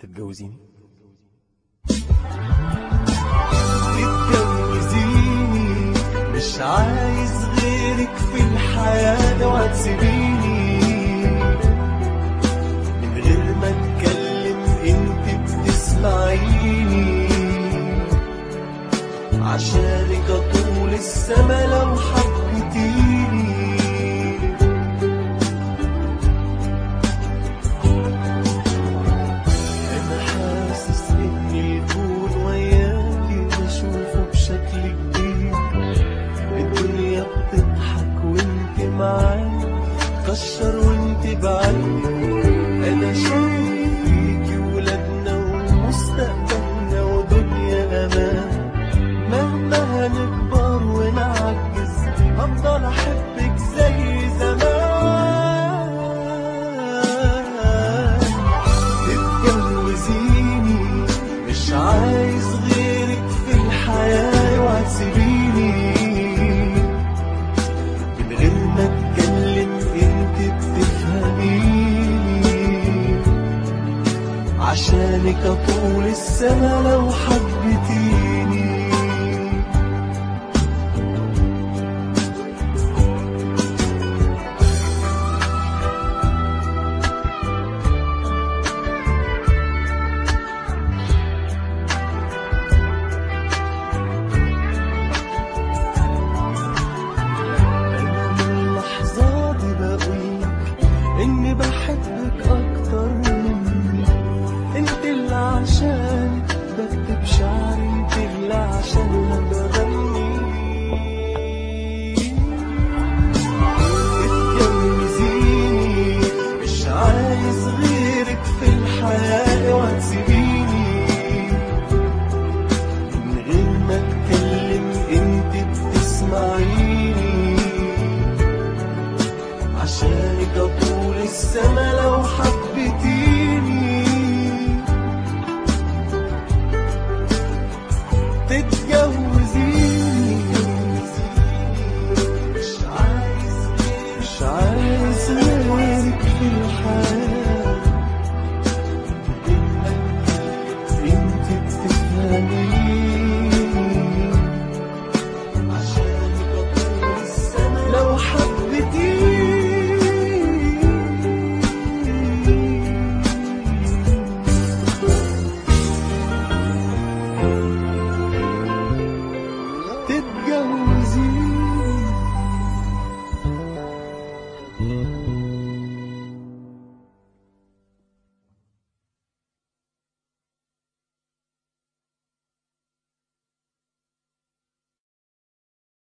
تتجوزيني تتجوزيني مش عايز غيرك في الحياة ده وهتسيبيني من غير ما اتكلم انت بتسمعيني عشانك طول السما لو حبيتيني انا حاسس اني الكون وياكي بشوفه بشكل جديد الدنيا بتضحك وانت معايا كشر وانت بعيد انا شايف فيكي ولادنا ومستقبلنا ودنيا امان مهما هنكبر ونعجز هفضل احبك زي زمان تتجوزيني مش عايز غيرك في الحياة وهتسيبيني من غير ما اتكلم انت بتفهميني عشانك طول السما لو حبيتيني أنا من اللحظة دي بقولك إني بحبك أكتر مني أنت اللي عشان بكتب شعري أنت اللي عشانها بغني اتجوزيني مش عايز غيرك في الحياة وهتسيبيني من غير ما اتكلم انت بتسمعيني عشانك طول السما